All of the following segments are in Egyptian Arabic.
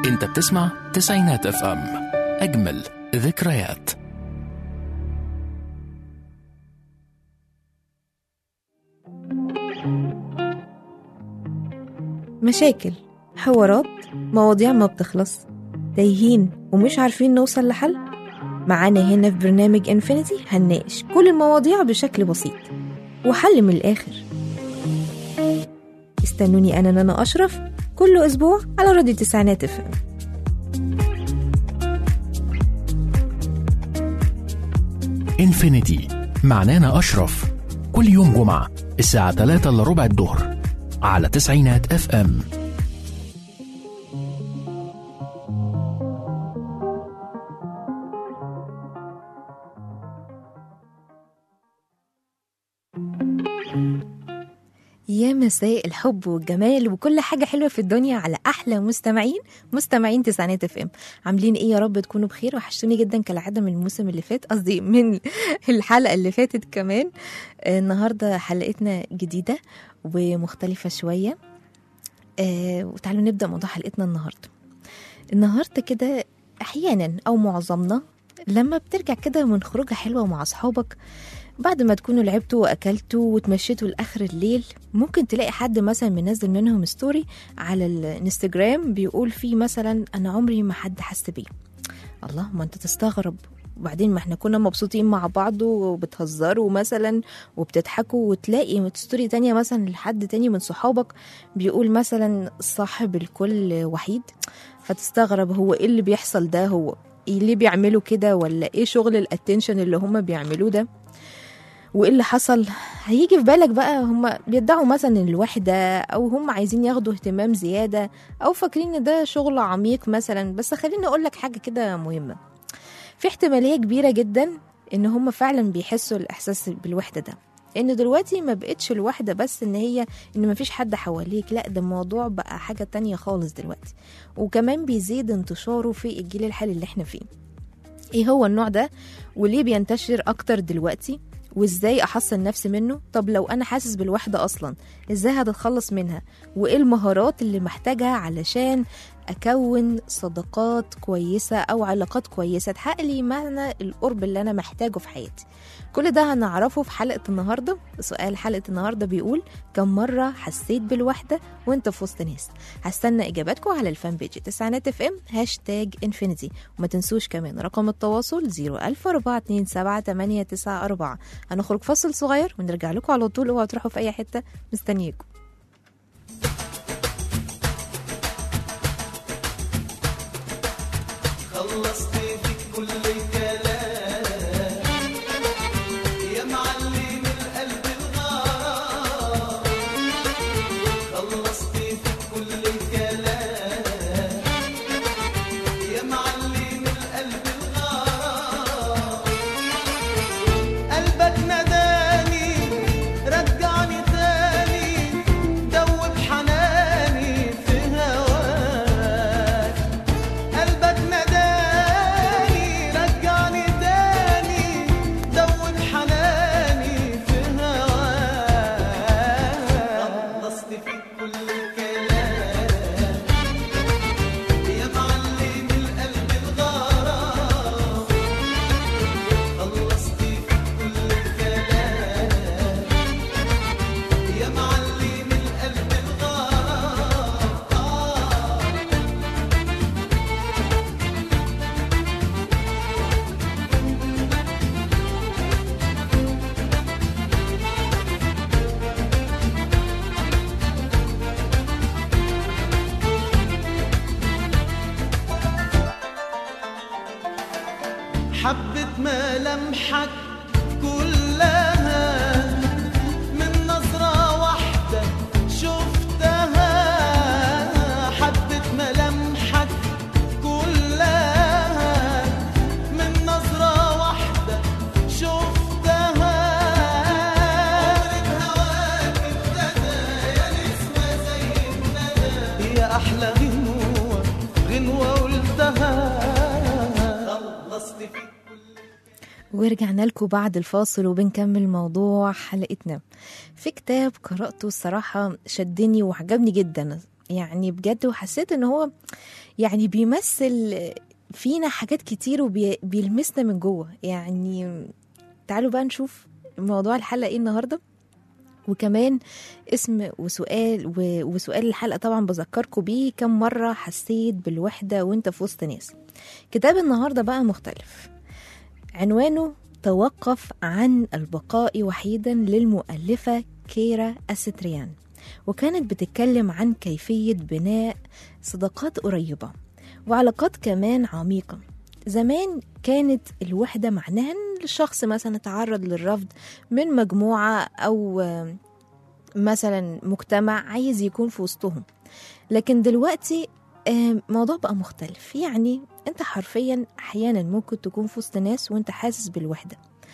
انت بتسمع تسعينات اف ام اجمل ذكريات مشاكل حوارات مواضيع ما بتخلص تايهين ومش عارفين نوصل لحل معانا هنا في برنامج انفينيتي هنناقش كل المواضيع بشكل بسيط وحل من الآخر استنوني أنا نانا أشرف كل أسبوع على راديو تسعينات اف ام انفينيتي مع نانا أشرف كل يوم جمعة الساعة 3 إلا ربع الظهر على تسعينات اف ام يا مساء الحب والجمال وكل حاجة حلوة في الدنيا على أحلى مستمعين مستمعين تسعينات اف ام عاملين ايه يا رب تكونوا بخير وحشتوني جدا كالعادة من الموسم اللي فات قصدي من الحلقة اللي فاتت كمان آه، النهاردة حلقتنا جديدة ومختلفة شوية آه، وتعالوا نبدأ موضوع حلقتنا النهاردة النهاردة كده أحيانا أو معظمنا لما بترجع كده من خروجة حلوة مع أصحابك بعد ما تكونوا لعبتوا واكلتوا وتمشيتوا لاخر الليل ممكن تلاقي حد مثلا منزل منهم ستوري على الانستجرام بيقول فيه مثلا انا عمري ما حد حس بيه الله ما انت تستغرب وبعدين ما احنا كنا مبسوطين مع بعض وبتهزروا مثلا وبتضحكوا وتلاقي ستوري تانية مثلا لحد تاني من صحابك بيقول مثلا صاحب الكل وحيد فتستغرب هو ايه اللي بيحصل ده هو ايه اللي بيعملوا كده ولا ايه شغل الاتنشن اللي هم بيعملوه ده وايه اللي حصل هيجي في بالك بقى هم بيدعوا مثلا الوحدة او هم عايزين ياخدوا اهتمام زيادة او فاكرين ان ده شغل عميق مثلا بس خليني اقول لك حاجة كده مهمة في احتمالية كبيرة جدا ان هم فعلا بيحسوا الاحساس بالوحدة ده ان دلوقتي ما بقتش الوحدة بس ان هي ان ما فيش حد حواليك لا ده الموضوع بقى حاجة تانية خالص دلوقتي وكمان بيزيد انتشاره في الجيل الحالي اللي احنا فيه ايه هو النوع ده وليه بينتشر اكتر دلوقتي وازاي احصن نفسي منه طب لو انا حاسس بالوحده اصلا ازاي هتتخلص منها وايه المهارات اللي محتاجها علشان اكون صداقات كويسه او علاقات كويسه تحقق لي معنى القرب اللي انا محتاجه في حياتي كل ده هنعرفه في حلقه النهارده سؤال حلقه النهارده بيقول كم مره حسيت بالوحده وانت في وسط ناس هستنى اجاباتكم على الفان بيج تسعينات اف ام هاشتاج انفينيتي وما تنسوش كمان رقم التواصل 00427 هنخرج فصل صغير ونرجع لكم على طول اوعوا تروحوا في اي حته مستنياكم خلصت فيك كل الكلام يا معلم القلب الغار خلصت فيك كل الكلام يا معلم القلب الغار قلبك نداني رجعني تاني دوب حناني في هواك قلبك نداني رجعني تاني دوب حناني في هواك خلصت فيك كل الكلام يا معلم القلب الغرام خلصت فيك كل الكلام يا معلم القلب الغرام حبة ملامحك كلها من نظرة واحدة شفتها حبة ملامحك كلها من نظرة واحدة شفتها عمري بهواك ابتدى يا نسمة زي الندى يا أحلى غنوة غنوة قلتها خلصت فيك ورجعنا لكم بعد الفاصل وبنكمل موضوع حلقتنا في كتاب قرأته الصراحة شدني وعجبني جدا يعني بجد وحسيت ان هو يعني بيمثل فينا حاجات كتير وبيلمسنا من جوه يعني تعالوا بقى نشوف موضوع الحلقة ايه النهارده وكمان اسم وسؤال و- وسؤال الحلقة طبعا بذكركم بيه كم مرة حسيت بالوحدة وانت في وسط ناس كتاب النهاردة بقى مختلف عنوانه توقف عن البقاء وحيدا للمؤلفة كيرا أستريان وكانت بتتكلم عن كيفية بناء صداقات قريبة وعلاقات كمان عميقة زمان كانت الوحدة معناها إن الشخص مثلا تعرض للرفض من مجموعة أو آه، مثلا مجتمع عايز يكون في وسطهم لكن دلوقتي آه، الموضوع بقى مختلف يعني انت حرفيا احيانا ممكن تكون في وسط ناس وانت حاسس بالوحده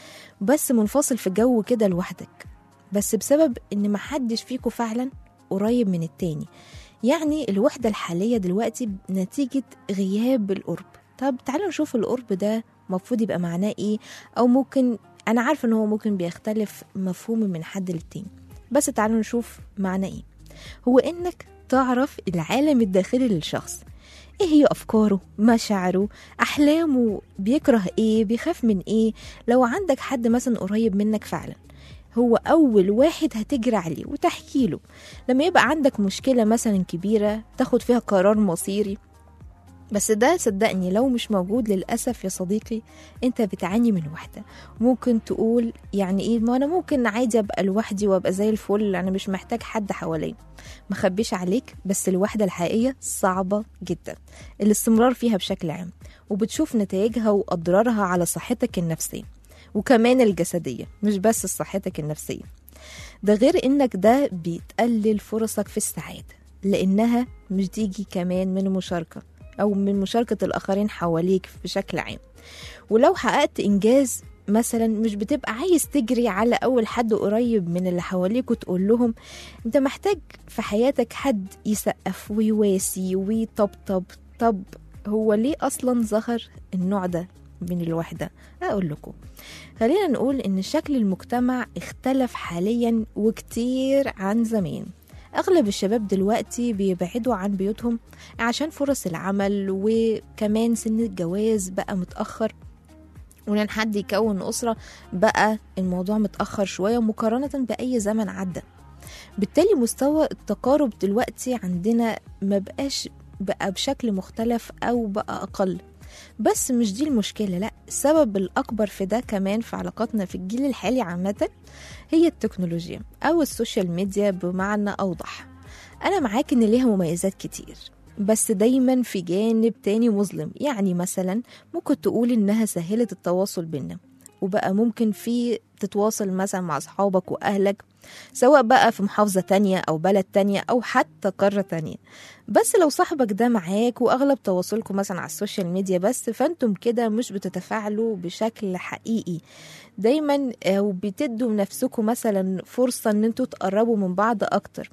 بس منفصل في جو كده لوحدك بس بسبب ان محدش فيكو فعلا قريب من التاني يعني الوحده الحاليه دلوقتي نتيجه غياب القرب طب تعالوا نشوف القرب ده المفروض يبقى معناه ايه او ممكن انا عارفه ان هو ممكن بيختلف مفهوم من حد للتاني بس تعالوا نشوف معناه ايه هو انك تعرف العالم الداخلي للشخص ايه هي افكاره مشاعره احلامه بيكره ايه بيخاف من ايه لو عندك حد مثلا قريب منك فعلا هو اول واحد هتجري عليه وتحكي له لما يبقى عندك مشكله مثلا كبيره تاخد فيها قرار مصيري بس ده صدقني لو مش موجود للأسف يا صديقي انت بتعاني من وحدة ممكن تقول يعني ايه ما انا ممكن عادي ابقى لوحدي وابقى زي الفل انا مش محتاج حد حواليا ما خبيش عليك بس الوحدة الحقيقية صعبة جدا الاستمرار فيها بشكل عام وبتشوف نتائجها وأضرارها على صحتك النفسية وكمان الجسدية مش بس صحتك النفسية ده غير انك ده بيتقلل فرصك في السعادة لانها مش تيجي كمان من المشاركة او من مشاركة الاخرين حواليك بشكل عام ولو حققت انجاز مثلا مش بتبقى عايز تجري على اول حد قريب من اللي حواليك وتقول لهم انت محتاج في حياتك حد يسقف ويواسي ويطبطب طب هو ليه اصلا ظهر النوع ده من الوحدة أقول لكم خلينا نقول إن شكل المجتمع اختلف حاليا وكتير عن زمان أغلب الشباب دلوقتي بيبعدوا عن بيوتهم عشان فرص العمل وكمان سن الجواز بقى متأخر وإن حد يكون أسرة بقى الموضوع متأخر شوية مقارنة بأي زمن عدى بالتالي مستوى التقارب دلوقتي عندنا ما بقاش بقى بشكل مختلف أو بقى أقل بس مش دي المشكلة لا السبب الأكبر في ده كمان في علاقاتنا في الجيل الحالي عامة هي التكنولوجيا أو السوشيال ميديا بمعنى أوضح أنا معاك إن ليها مميزات كتير بس دايما في جانب تاني مظلم يعني مثلا ممكن تقول إنها سهلت التواصل بينا وبقى ممكن في تتواصل مثلا مع أصحابك وأهلك سواء بقى في محافظة تانية أو بلد تانية أو حتى قارة تانية بس لو صاحبك ده معاك وأغلب تواصلكم مثلا على السوشيال ميديا بس فأنتم كده مش بتتفاعلوا بشكل حقيقي دايما أو بتدوا نفسكم مثلا فرصة إن انتوا تقربوا من بعض أكتر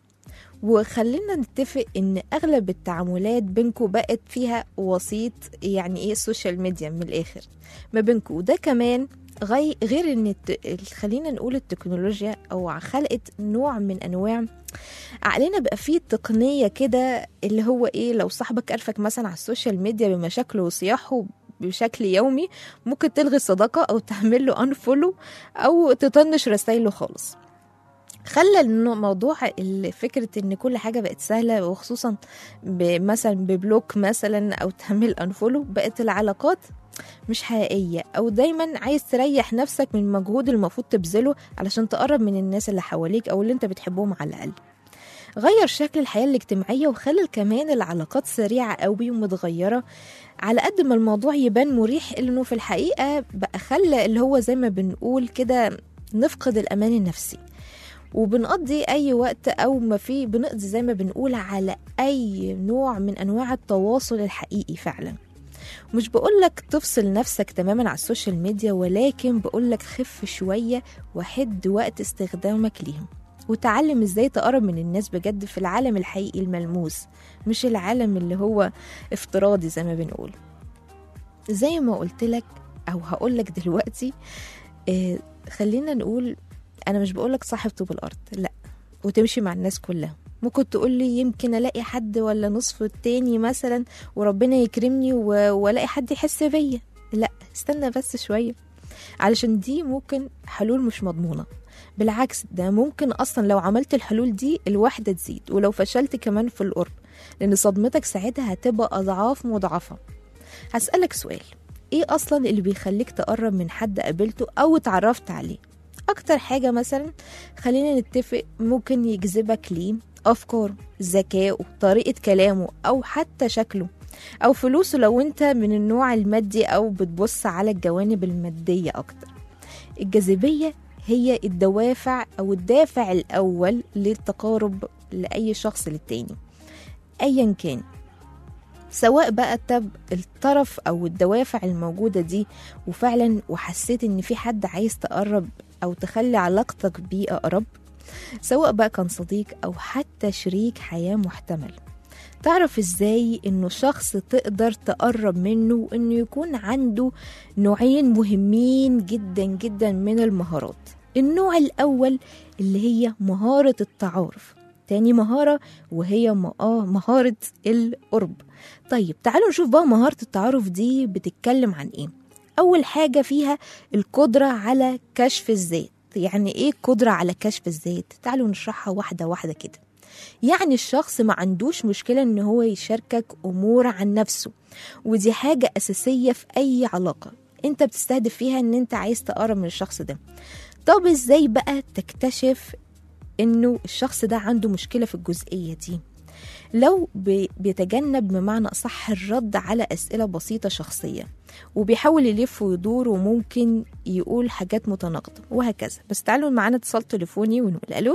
وخلينا نتفق ان اغلب التعاملات بينكم بقت فيها وسيط يعني ايه السوشيال ميديا من الاخر ما بينكم وده كمان غي غير ان الت... خلينا نقول التكنولوجيا او خلقت نوع من انواع عقلنا بقى فيه تقنيه كده اللي هو ايه لو صاحبك عرفك مثلا على السوشيال ميديا بمشاكله وصياحه بشكل يومي ممكن تلغي الصداقه او تعمل له انفولو او تطنش رسايله خالص خلى الموضوع فكرة ان كل حاجة بقت سهلة وخصوصا مثلا ببلوك مثلا او تعمل انفولو بقت العلاقات مش حقيقية أو دايما عايز تريح نفسك من المجهود المفروض تبذله علشان تقرب من الناس اللي حواليك أو اللي انت بتحبهم على الأقل غير شكل الحياة الاجتماعية وخلى كمان العلاقات سريعة قوي ومتغيرة على قد ما الموضوع يبان مريح إنه في الحقيقة بقى خلى اللي هو زي ما بنقول كده نفقد الأمان النفسي وبنقضي اي وقت او ما في بنقضي زي ما بنقول على اي نوع من انواع التواصل الحقيقي فعلا مش بقولك تفصل نفسك تماما على السوشيال ميديا ولكن بقولك خف شوية وحد وقت استخدامك ليهم وتعلم ازاي تقرب من الناس بجد في العالم الحقيقي الملموس مش العالم اللي هو افتراضي زي ما بنقول زي ما قلتلك او هقولك دلوقتي اه خلينا نقول انا مش بقولك صاحب طوب الارض لا وتمشي مع الناس كلها ممكن تقولي يمكن الاقي حد ولا نصف التاني مثلا وربنا يكرمني و- والاقي حد يحس بيا لا استنى بس شويه علشان دي ممكن حلول مش مضمونه بالعكس ده ممكن اصلا لو عملت الحلول دي الوحده تزيد ولو فشلت كمان في القرب لان صدمتك ساعتها هتبقى اضعاف مضاعفه هسالك سؤال ايه اصلا اللي بيخليك تقرب من حد قابلته او اتعرفت عليه اكتر حاجه مثلا خلينا نتفق ممكن يجذبك ليه افكاره ذكائه طريقه كلامه او حتى شكله او فلوسه لو انت من النوع المادي او بتبص على الجوانب الماديه اكتر الجاذبيه هي الدوافع او الدافع الاول للتقارب لاي شخص للتاني ايا كان سواء بقى تب الطرف او الدوافع الموجوده دي وفعلا وحسيت ان في حد عايز تقرب او تخلي علاقتك بيه اقرب سواء بقى كان صديق او حتى شريك حياه محتمل تعرف ازاي انه شخص تقدر تقرب منه وانه يكون عنده نوعين مهمين جدا جدا من المهارات النوع الاول اللي هي مهاره التعارف تاني مهارة وهي م- آه مهارة القرب طيب تعالوا نشوف بقى مهارة التعارف دي بتتكلم عن ايه أول حاجة فيها القدرة على كشف الذات يعني ايه قدرة على كشف الذات تعالوا نشرحها واحدة واحدة كده يعني الشخص ما عندوش مشكلة ان هو يشاركك امور عن نفسه ودي حاجة اساسية في اي علاقة انت بتستهدف فيها ان انت عايز تقرب من الشخص ده طب ازاي بقى تكتشف انه الشخص ده عنده مشكلة في الجزئية دي لو بي- بيتجنب بمعنى أصح الرد على أسئلة بسيطة شخصية وبيحاول يلف ويدور وممكن يقول حاجات متناقضة وهكذا بس تعالوا معانا اتصال تليفوني ونقول ألو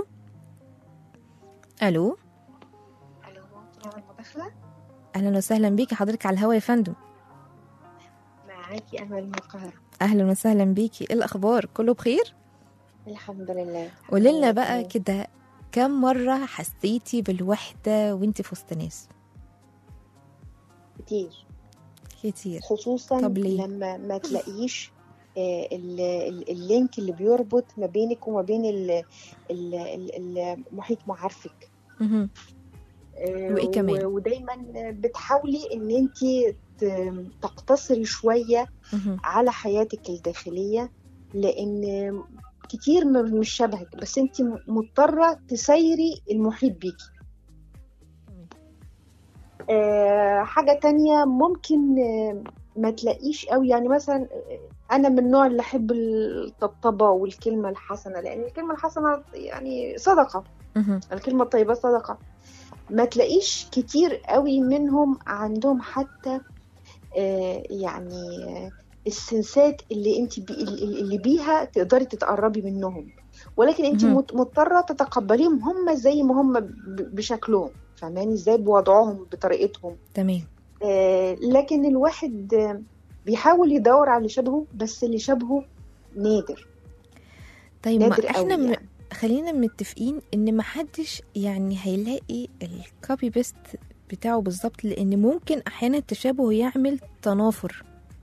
ألو الو نوع المداخلة أهلا وسهلا بيكي حضرتك على الهوا يا فندم معاكي أمل من القاهرة أهلا وسهلا بيكي إيه الأخبار كله بخير الحمد لله قولي لنا الله بقى يخليك. كده كم مرة حسيتي بالوحدة وانت في وسط ناس كتير كتير خصوصا طب ليه؟ لما ما تلاقيش آه، ال- ال- اللينك اللي بيربط ما بينك وما بين ال- ال- ال- المحيط معارفك مهم. آه، وإيه كمان؟ و- ودايما بتحاولي ان انت تقتصري شويه مهم. على حياتك الداخليه لان كتير م- مش شبهك بس انت مضطره تسيري المحيط بيكي آه، حاجة تانية ممكن آه، ما تلاقيش قوي يعني مثلا آه، أنا من النوع اللي أحب الطبطبة والكلمة الحسنة لأن الكلمة الحسنة يعني صدقة مهم. الكلمة الطيبة صدقة ما تلاقيش كتير قوي منهم عندهم حتى آه، يعني آه، السنسات اللي انت بي اللي بيها تقدري تتقربي منهم ولكن انت مهم. مت- مضطره تتقبليهم هم زي ما هم ب- بشكلهم فاهماني ازاي بوضعهم بطريقتهم تمام آه، لكن الواحد آه، بيحاول يدور على اللي شبهه بس اللي شبهه نادر طيب ما نادر احنا قوي م... يعني. خلينا متفقين ان محدش يعني هيلاقي الكوبي بيست بتاعه بالظبط لان ممكن احيانا التشابه يعمل تنافر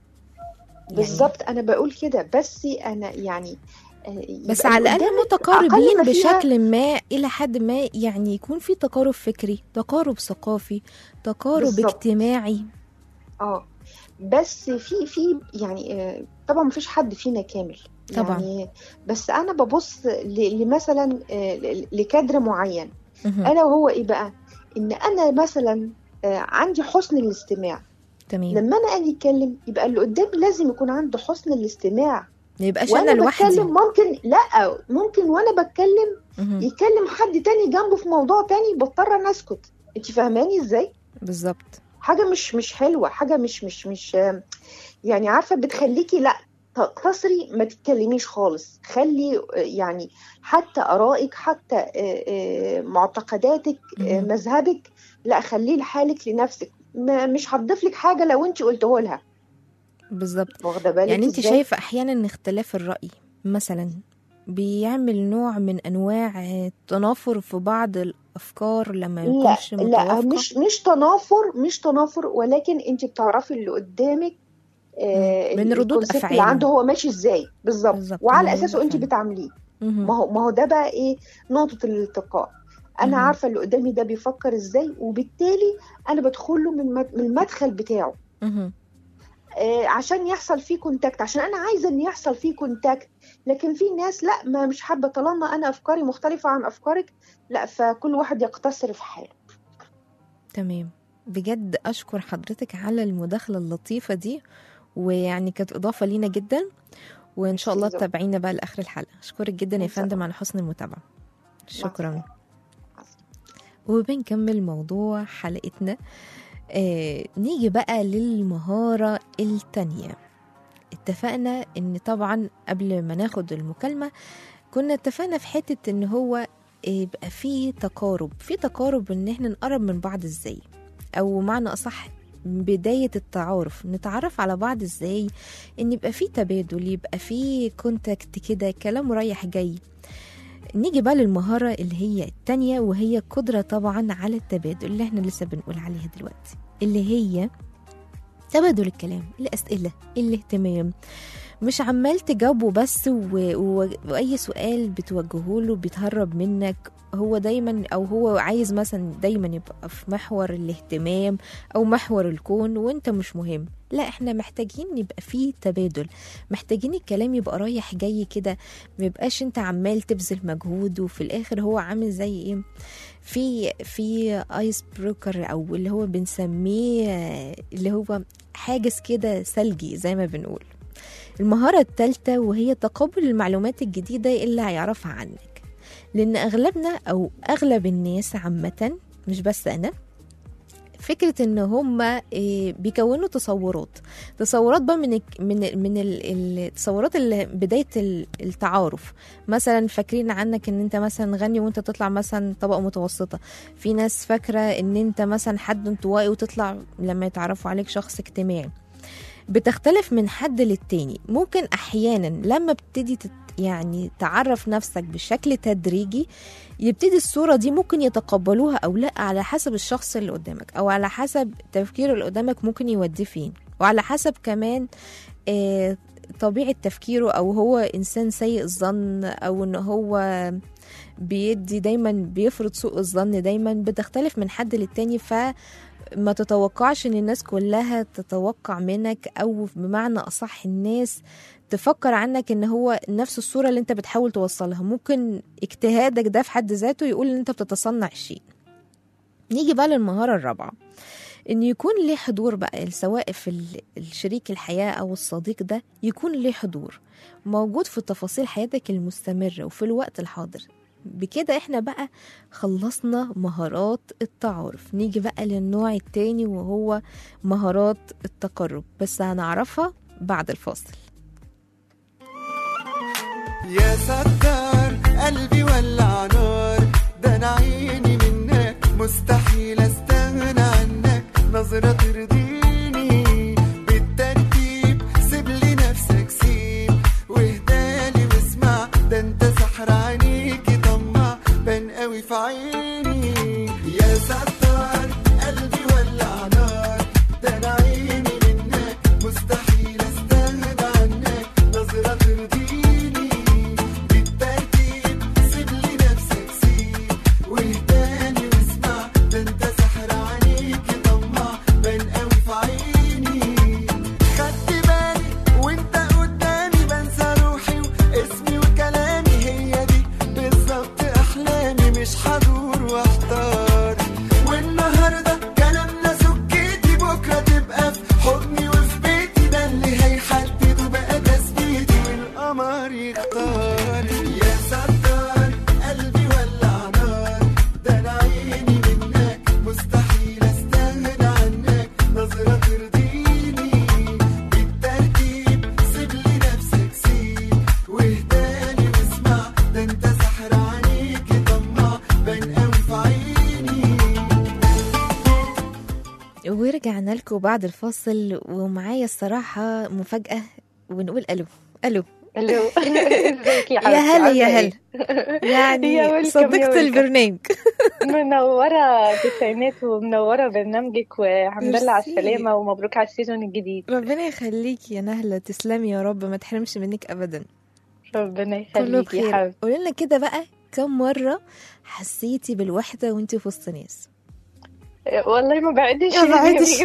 يعني بالظبط انا بقول كده بس انا يعني آه، بس يبقى على اللي الاقل قدامك متقاربين أقل ما فيها- بشكل ما الى حد ما يعني يكون في تقارب فكري تقارب ثقافي تقارب بالظبط. اجتماعي اه بس في في يعني آه، طبعا مفيش حد فينا كامل طبعا. يعني بس انا ببص ل- لمثلا آه، ل- لكادر معين مهم. انا وهو ايه بقى ان انا مثلا آه، عندي حسن الاستماع تمام لما انا اجي اتكلم يبقى اللي قدامي لازم يكون عنده حسن الاستماع ما يبقاش انا وانا لوحدي بتكلم ممكن لا ممكن وانا بتكلم مهم. يتكلم حد تاني جنبه في موضوع تاني بضطر انا اسكت انت فاهماني ازاي بالظبط حاجه مش مش حلوه حاجه مش مش مش يعني عارفه بتخليكي لا تقتصري ما تتكلميش خالص خلي يعني حتى ارائك حتى آه، آه، معتقداتك آه، مهم. مذهبك لا خليه لحالك لنفسك ما- مش هتضيف لك حاجه لو انت قلته لها بالظبط واخده بالك يعني انت إزاي؟ شايفه احيانا ان اختلاف الراي مثلا بيعمل نوع من انواع التنافر في بعض الافكار لما لا يكونش لا متوافقه مش مش تنافر مش تنافر ولكن انت بتعرفي اللي قدامك آه، مم. من ردود الكونسيبت اللي أفعاله. عنده هو ماشي ازاي بالظبط بالظبط، وعلى من ردود اساسه انت أفعاله. بتعامليه مهم. ما هو ما هو ده بقى ايه نقطة الالتقاء انا مهم. عارفه اللي قدامي ده بيفكر ازاي وبالتالي انا بدخل له من مد- من المدخل بتاعه مهم. آه، عشان يحصل فيه كونتاكت عشان انا عايزه ان يحصل فيه كونتاكت لكن في ناس لا ما مش حابه طالما انا افكاري مختلفه عن افكارك لا فكل واحد يقتصر في حاله تمام بجد أشكر حضرتك على المداخلة اللطيفة دي ويعني كانت إضافة لينا جدا وإن شاء الله شكراً. تتابعينا بقى لآخر الحلقة أشكرك جدا يا إن شاء فندم الله. على حسن المتابعة شكرا السلامة. وبنكمل موضوع حلقتنا آه نيجي بقى للمهارة التانية اتفقنا ان طبعا قبل ما ناخد المكالمة كنا اتفقنا في حتة ان هو يبقى فيه تقارب في تقارب ان احنا نقرب من بعض ازاي او معنى اصح بداية التعارف نتعرف على بعض ازاي ان يبقى فيه تبادل يبقى فيه كونتاكت كده كلام رايح جاي نيجي بقى للمهارة اللي هي التانية وهي قدرة طبعا على التبادل اللي احنا لسه بنقول عليها دلوقتي اللي هي تبادل الكلام الأسئلة الاهتمام مش عمال تجاوبه بس و... و... وأي سؤال بتوجهه له بيتهرب منك هو دايما أو هو عايز مثلا دايما يبقى في محور الاهتمام أو محور الكون وانت مش مهم لا احنا محتاجين يبقى فيه تبادل محتاجين الكلام يبقى رايح جاي كده ما يبقاش انت عمال تبذل مجهود وفي الاخر هو عامل زي ايه في في ايس بروكر او اللي هو بنسميه آه، اللي هو حاجز كده ثلجي زي ما بنقول المهارة الثالثة وهي تقبل المعلومات الجديدة اللي هيعرفها عنك لأن أغلبنا أو أغلب الناس عامة مش بس أنا فكرة ان هم بيكونوا تصورات تصورات بقى من الك- من ال- من ال- التصورات اللي بداية ال- التعارف مثلا فاكرين عنك ان انت مثلا غني وانت تطلع مثلا طبقة متوسطة في ناس فاكرة ان انت مثلا حد انطوائي وتطلع لما يتعرفوا عليك شخص اجتماعي بتختلف من حد للتاني ممكن احيانا لما بتبتدي تت يعني تعرف نفسك بشكل تدريجي يبتدي الصورة دي ممكن يتقبلوها أو لا على حسب الشخص اللي قدامك أو على حسب تفكير اللي قدامك ممكن يوديه فين وعلى حسب كمان آه طبيعة تفكيره أو هو إنسان سيء الظن أو إن هو بيدي دايما بيفرض سوء الظن دايما بتختلف من حد للتاني فما تتوقعش ان الناس كلها تتوقع منك او بمعنى اصح الناس تفكر عنك ان هو نفس الصورة اللي انت بتحاول توصلها ممكن اجتهادك ده في حد ذاته يقول ان انت بتتصنع الشيء نيجي بقى للمهارة الرابعة ان يكون ليه حضور بقى سواء في ال- الشريك الحياة او الصديق ده يكون ليه حضور موجود في تفاصيل حياتك المستمرة وفي الوقت الحاضر بكده احنا بقى خلصنا مهارات التعارف نيجي بقى للنوع التاني وهو مهارات التقرب بس هنعرفها بعد الفاصل يا ستار قلبي ولع نار ده انا عيني منك مستحيل استغنى عنك نظرة ترضيني بالترتيب سيب لي نفسك سيب واهدالي واسمع ده انت سحر عينيكي طمع بان قوي في عيني يا ستار قلبي ولع نار ده انا عيني منك مستحيل استغنى عنك نظرة ترضيني بالترتيب سيب لي نفسك سيب واهداني واسمع ده انت سحر عينيكي طمع بان قوي في عيني خدت بالي وانت قدامي بنسى روحي واسمي وكلامي هي دي بالظبط احلامي مش هدور واحتار والنهارده كلامنا سكتي بكره تبقى في حضني وفي بيتي ده اللي هيحدد وبقى تثبيتي والقمر يختار يا ستار قلبي ولع نار ده انا عيني منك مستحيل استغنى عنك نظرة ترضيني بالترتيب سيب لي نفسك سيب واهداني واسمع ده انت سحر عينيكي طمع بان قوي في عيني ورجعنا لكم بعد الفاصل ومعايا الصراحة مفاجأة ونقول ألو ألو الو ازيك يا حبيبتي يا هلا يا عاملة هلا يعني يا welcome، يا صديقة welcome. البرنامج إيه؟ منورة تسعينات ومنورة برنامجك والحمد لله على ميرسي. السلامة ومبروك على السيزون الجديد ربنا يخليكي يا نهلة تسلمي يا رب ما تحرمش منك أبدا ربنا كله يخليك يا بخير حبيبتي قولي لنا كده بقى كم مره حسيتي بالوحده وانت في وسط ناس والله ما بعدش ما بعدش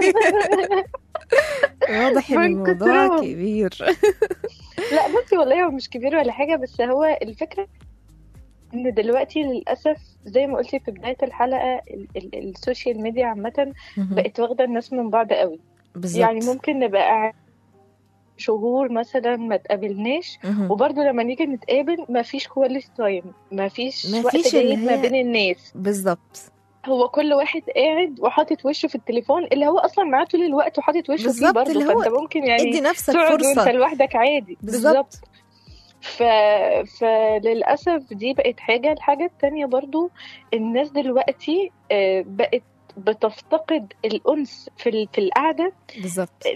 واضح ان من الموضوع كترهم. كبير لا بصي والله هو مش كبير ولا حاجة بس هو الفكرة ان دلوقتي للأسف زي ما قلتي في بداية الحلقة ال- ال- السوشيال ميديا عامة بقت واخدة الناس من بعض قوي بالظبط يعني ممكن نبقى قاعد شهور مثلا ما تقابلناش مهم. وبرضه لما نيجي نتقابل ما فيش كواليتي تايم ما فيش ما وقت فيش اللي جيد ما هي- بين الناس بالظبط هو كل واحد قاعد وحاطط وشه في التليفون اللي هو اصلا معاه طول الوقت وحاطط وشه فيه بالظبط، برضه اللي هو فانت ممكن يعني ادي نفسك تقعد وانت فرصه لوحدك عادي بالظبط ف... فللأسف دي بقت حاجة الحاجة التانية برضو الناس دلوقتي آه، بقت بتفتقد الأنس في ال- في القعدة بالظبط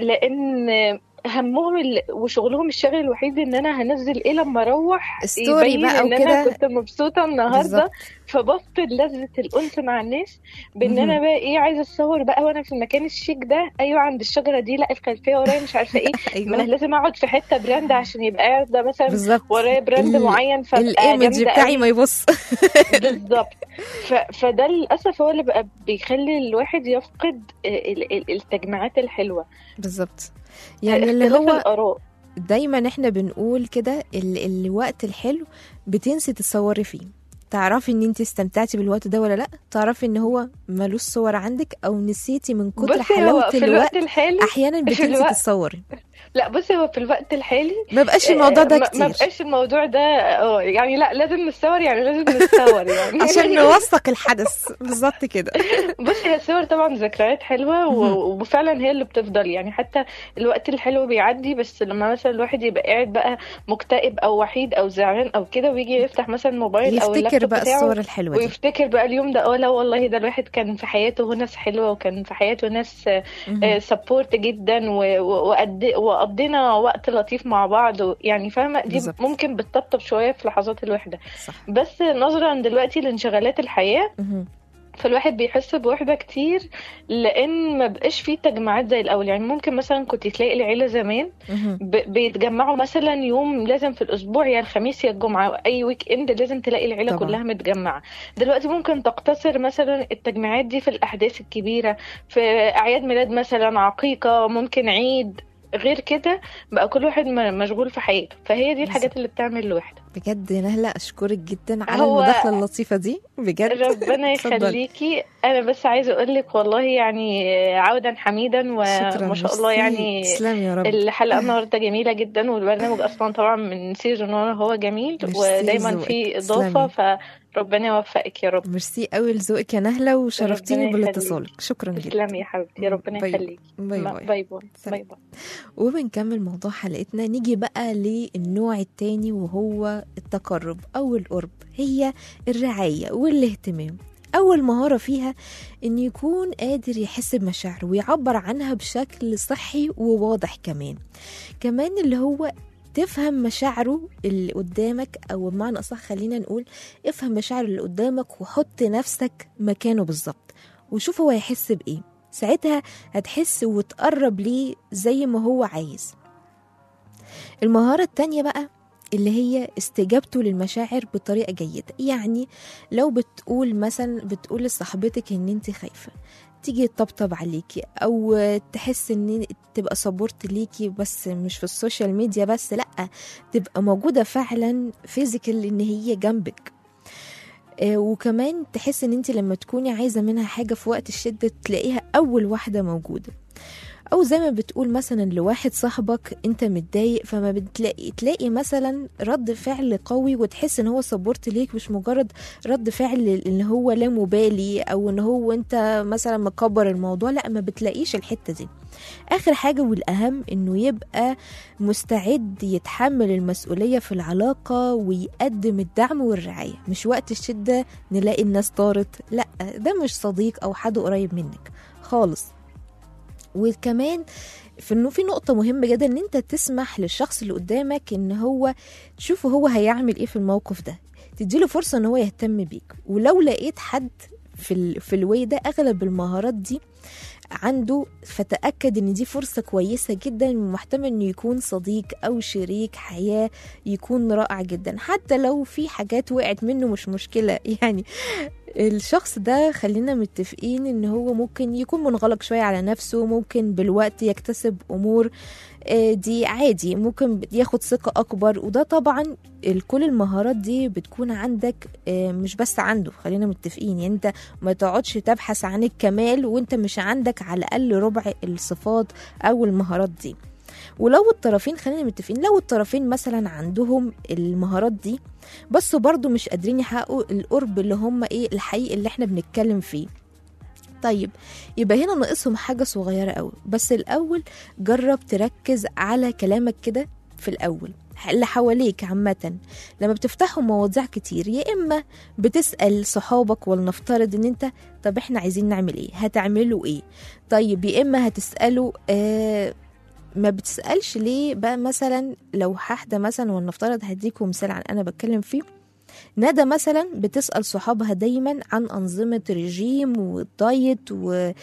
لأن همهم ال... وشغلهم الشاغل الوحيد ان انا هنزل ايه لما اروح ستوري يبين بقى ان وكده. انا كنت مبسوطه النهارده بالظبط فبفقد لذة الأنس مع الناس بإن مهم. أنا بقى إيه عايزة أتصور بقى وأنا في المكان الشيك ده أيوة عند الشجرة دي لا الخلفية ورايا مش عارفة إيه ما أنا ايوه لازم أقعد في حتة براند عشان يبقى قاعدة مثلا بالظبط ورايا براند ال- معين فابقى الايمج جامدة بتاعي قوي. ما يبص بالظبط ف... فده للأسف هو اللي بقى بيخلي الواحد يفقد ال- ال- التجمعات الحلوة بالظبط يعني اللي اختلاف هو الآراء دايما احنا بنقول كده ال- الوقت الحلو بتنسي تتصوري فيه تعرفي ان انت استمتعتي بالوقت ده ولا لا تعرفي ان هو ملوش صور عندك او نسيتي من كتر بصي هو حلاوه في الوقت الوقت الحالي احيانا بتنسي الوقت- تتصوري لا بصي هو في الوقت الحالي ما بقاش الموضوع ده ما- ما كتير بقاش الموضوع ده اه يعني لا لازم نتصور يعني لازم نتصور يعني عشان نوثق الحدث بالظبط كده بصي هي الصور طبعا ذكريات حلوه و- مهم. وفعلا هي اللي بتفضل يعني حتى الوقت الحلو بيعدي بس لما مثلا الواحد يبقى قاعد بقى مكتئب او وحيد او زعلان او كده ويجي يفتح مثلا موبايل او يفتكر اللابتوب بقى بتاعه الصور الحلوه دي ويفتكر بقى اليوم ده اه لا والله ده الواحد كان في حياته ناس حلوه وكان في حياته ناس مهم. سبورت جدا و- و- وقد- وقضينا وقت لطيف مع بعض و- يعني فاهمه دي بالظبط. ممكن بتطبطب شويه في لحظات الوحده صح بس نظرا دلوقتي لانشغالات الحياه مهم. فالواحد بيحس بوحدة كتير لأن ما بقاش فيه تجمعات زي الأول يعني ممكن مثلا كنت تلاقي العيلة زمان مهم. ب- بيتجمعوا مثلا يوم لازم في الأسبوع يا الخميس يا الجمعة أي ويك إند لازم تلاقي العيلة طبعا. كلها متجمعة دلوقتي ممكن تقتصر مثلا التجمعات دي في الأحداث الكبيرة في أعياد ميلاد مثلا عقيقة ممكن عيد غير كده بقى كل واحد م- مشغول في حياته فهي دي الحاجات اللي بتعمل الوحدة بجد يا نهلة أشكرك جدا على هو- المداخلة اللطيفة دي بجد ربنا اتفضلي. يخليكي انا بس عايزه اقول لك والله يعني عودا حميدا شكرا وما شاء الله ميرسي. يعني تسلمي يا رب الحلقه النهارده جميله جدا والبرنامج اصلا طبعا من سيزون 1 هو جميل ميرسي ودايما لذوقك. في اضافه فربنا يوفقك يا رب ميرسي قوي لذوقك يا نهلة وشرفتيني ربنا يخليك. بالاتصال شكرا جدا تسلمي يا حبيبتي ربنا باي- يخليك باي ما- باي باي باي سلام. باي باي وبنكمل موضوع حلقتنا نيجي بقى للنوع التاني وهو التقرب أو القرب هي الرعاية والاهتمام أول مهارة فيها إن يكون قادر يحس بمشاعره ويعبر عنها بشكل صحي وواضح كمان كمان اللي هو تفهم مشاعره اللي قدامك أو بمعنى أصح خلينا نقول افهم مشاعر اللي قدامك وحط نفسك مكانه بالظبط وشوف هو هيحس بإيه ساعتها هتحس وتقرب ليه زي ما هو عايز المهارة التانية بقى اللي هي استجابته للمشاعر بطريقة جيدة يعني لو بتقول مثلا بتقول لصاحبتك ان انت خايفة تيجي تطبطب عليكي او تحس ان تبقى سبورت ليكي بس مش في السوشيال ميديا بس لا تبقى موجودة فعلا فيزيكال ان هي جنبك آه، وكمان تحس ان انت لما تكوني عايزة منها حاجة في وقت الشدة تلاقيها اول واحدة موجودة او زي ما بتقول مثلا لواحد صاحبك انت متضايق فما بتلاقي تلاقي مثلا رد فعل قوي وتحس ان هو سبورت ليك مش مجرد رد فعل ان هو لا مبالي او ان هو انت مثلا مكبر الموضوع لا ما بتلاقيش الحتة دي اخر حاجة والاهم انه يبقى مستعد يتحمل المسؤولية في العلاقة ويقدم الدعم والرعاية مش وقت الشدة نلاقي الناس طارت لا ده مش صديق او حد قريب منك خالص وكمان في انه في نقطة مهمة جدا ان انت تسمح للشخص اللي قدامك ان هو تشوفه هو هيعمل ايه في الموقف ده تديله فرصة ان هو يهتم بيك ولو لقيت حد في ال... في الواي ده اغلب المهارات دي عنده فتأكد ان دي فرصة كويسة جدا ومحتمل انه يكون صديق او شريك حياة يكون رائع جدا حتى لو في حاجات وقعت منه مش مشكلة يعني الشخص ده خلينا متفقين ان هو ممكن يكون منغلق شوية على نفسه ممكن بالوقت يكتسب امور آه، دي عادي ممكن ياخد ثقة اكبر وده طبعا ال- كل المهارات دي بتكون عندك آه، مش بس عنده خلينا متفقين يعني انت ما تقعدش تبحث عن الكمال وانت مش عندك على الاقل ربع الصفات او المهارات دي ولو الطرفين خلينا متفقين لو الطرفين مثلا عندهم المهارات دي بس برضو مش قادرين يحققوا القرب اللي هم ايه الحقيقي اللي احنا بنتكلم فيه طيب يبقى هنا ناقصهم حاجة صغيرة قوي بس الأول جرب تركز على كلامك كده في الأول اللي حواليك عامة لما بتفتحوا مواضيع كتير يا إما بتسأل صحابك ولنفترض إن أنت طب إحنا عايزين نعمل إيه هتعملوا إيه طيب يا إما هتسألوا آه ما بتسألش ليه بقى مثلا لو حاحدة مثلا ولنفترض هديكم مثال عن أنا بتكلم فيه ندى مثلا بتسأل صحابها دايما عن أنظمة رجيم والدايت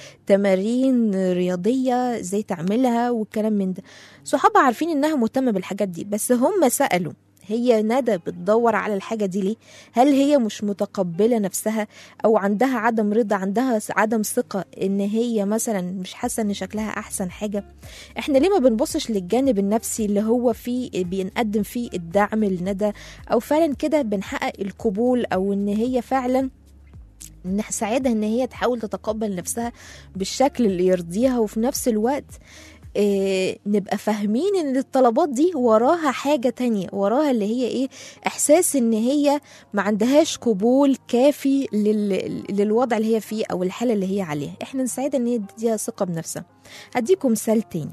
وتمارين رياضية ازاي تعملها والكلام من ده صحابها عارفين انها مهتمة بالحاجات دي بس هم سألوا هي ندى بتدور على الحاجة دي ليه؟ هل هي مش متقبلة نفسها أو عندها عدم رضا عندها عدم ثقة إن هي مثلا مش حاسة إن شكلها أحسن حاجة إحنا ليه ما بنبصش للجانب النفسي اللي هو فيه بنقدم فيه الدعم لندى أو فعلا كده بنحقق القبول أو إن هي فعلا نساعدها ان هي تحاول تتقبل نفسها بالشكل اللي يرضيها وفي نفس الوقت إيه نبقى فاهمين ان الطلبات دي وراها حاجة تانية وراها اللي هي ايه احساس ان هي ما عندهاش قبول كافي لل... للوضع اللي هي فيه او الحالة اللي هي عليها احنا نساعدها ان هي تديها ثقة بنفسها هديكم مثال تاني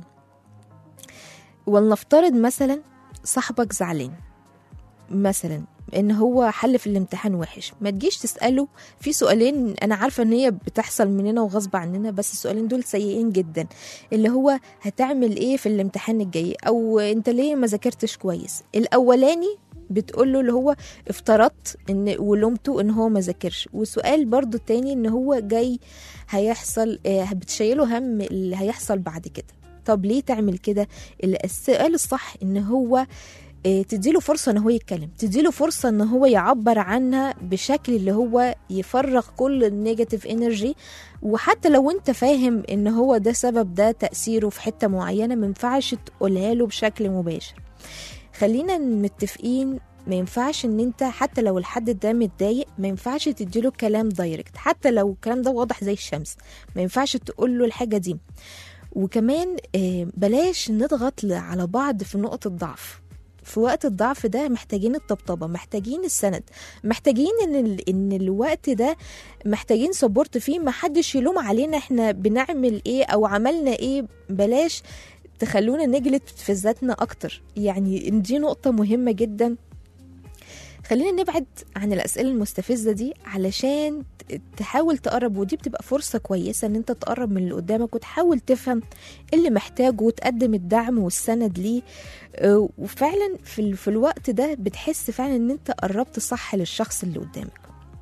ولنفترض مثلا صاحبك زعلان مثلا ان هو حل في الامتحان وحش ما تجيش تساله في سؤالين انا عارفه ان هي بتحصل مننا وغصب عننا بس السؤالين دول سيئين جدا اللي هو هتعمل ايه في الامتحان الجاي او انت ليه ما ذاكرتش كويس الاولاني بتقول له اللي هو افترضت ان ولومته ان هو ما ذاكرش وسؤال برضو التاني ان هو جاي هيحصل آه، بتشيله هم اللي هيحصل بعد كده طب ليه تعمل كده السؤال الصح ان هو إيه، تديله فرصة ان هو يتكلم تديله فرصة ان هو يعبر عنها بشكل اللي هو يفرغ كل النيجاتيف انرجي وحتى لو انت فاهم ان هو ده سبب ده تأثيره في حتة معينة ما ينفعش تقولها له بشكل مباشر خلينا متفقين ما ينفعش ان انت حتى لو الحد ده متضايق ما ينفعش تديله كلام دايركت حتى لو الكلام ده واضح زي الشمس ما ينفعش تقول له الحاجة دي وكمان آه، بلاش نضغط ل- على بعض في نقط الضعف في وقت الضعف ده محتاجين الطبطبة محتاجين السند محتاجين ان ال... ان الوقت ده محتاجين سبورت فيه ما حدش يلوم علينا احنا بنعمل ايه او عملنا ايه بلاش تخلونا نجلد في ذاتنا اكتر يعني دي نقطة مهمة جدا خلينا نبعد عن الأسئلة المستفزة دي علشان ت- تحاول تقرب ودي بتبقى فرصة كويسة ان انت تقرب من اللي قدامك وتحاول تفهم اللي محتاجه وتقدم الدعم والسند ليه آه، وفعلا في, ال- في الوقت ده بتحس فعلا ان انت قربت صح للشخص اللي قدامك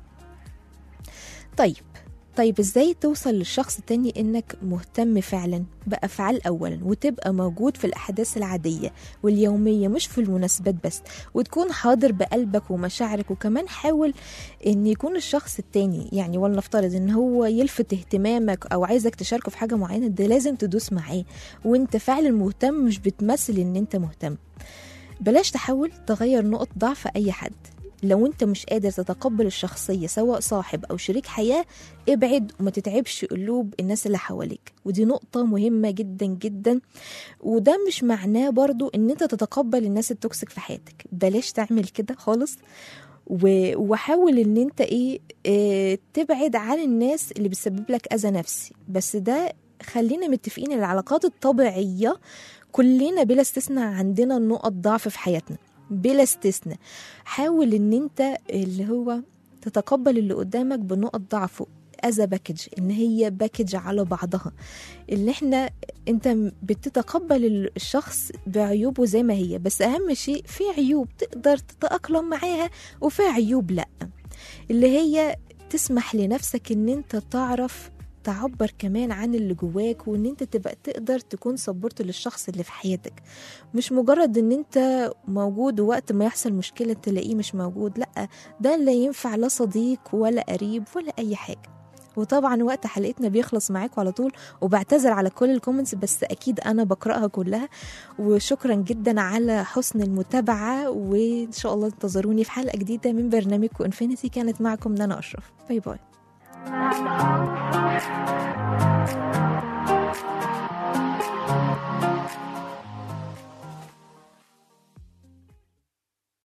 طيب طيب ازاي توصل للشخص التاني انك مهتم فعلا بافعال اولا وتبقى موجود في الاحداث العاديه واليوميه مش في المناسبات بس وتكون حاضر بقلبك ومشاعرك وكمان حاول ان يكون الشخص التاني يعني ولنفترض ان هو يلفت اهتمامك او عايزك تشاركه في حاجه معينه ده لازم تدوس معاه وانت فعلا مهتم مش بتمثل ان انت مهتم بلاش تحاول تغير نقط ضعف اي حد لو انت مش قادر تتقبل الشخصية سواء صاحب او شريك حياة ابعد وما تتعبش قلوب الناس اللي حواليك ودي نقطة مهمة جدا جدا وده مش معناه برضو ان انت تتقبل الناس التوكسيك في حياتك بلاش تعمل كده خالص و- وحاول ان انت ايه, إيه تبعد عن الناس اللي بتسبب لك اذى نفسي بس ده خلينا متفقين ان العلاقات الطبيعية كلنا بلا استثناء عندنا نقط ضعف في حياتنا بلا استثناء حاول ان انت اللي هو تتقبل اللي قدامك بنقط ضعفه أذا باكج ان هي باكج على بعضها اللي احنا انت بتتقبل الشخص بعيوبه زي ما هي بس اهم شيء في عيوب تقدر تتأقلم معاها وفي عيوب لا اللي هي تسمح لنفسك ان انت تعرف تعبر كمان عن اللي جواك وان انت تبقى تقدر تكون صبرت للشخص اللي في حياتك مش مجرد ان انت موجود ووقت ما يحصل مشكلة تلاقيه مش موجود لا ده لا ينفع لا صديق ولا قريب ولا اي حاجة وطبعا وقت حلقتنا بيخلص معاكم على طول وبعتذر على كل الكومنتس بس اكيد انا بقراها كلها وشكرا جدا على حسن المتابعه وان شاء الله انتظروني في حلقه جديده من برنامجكم انفينيتي كانت معكم نانا اشرف باي باي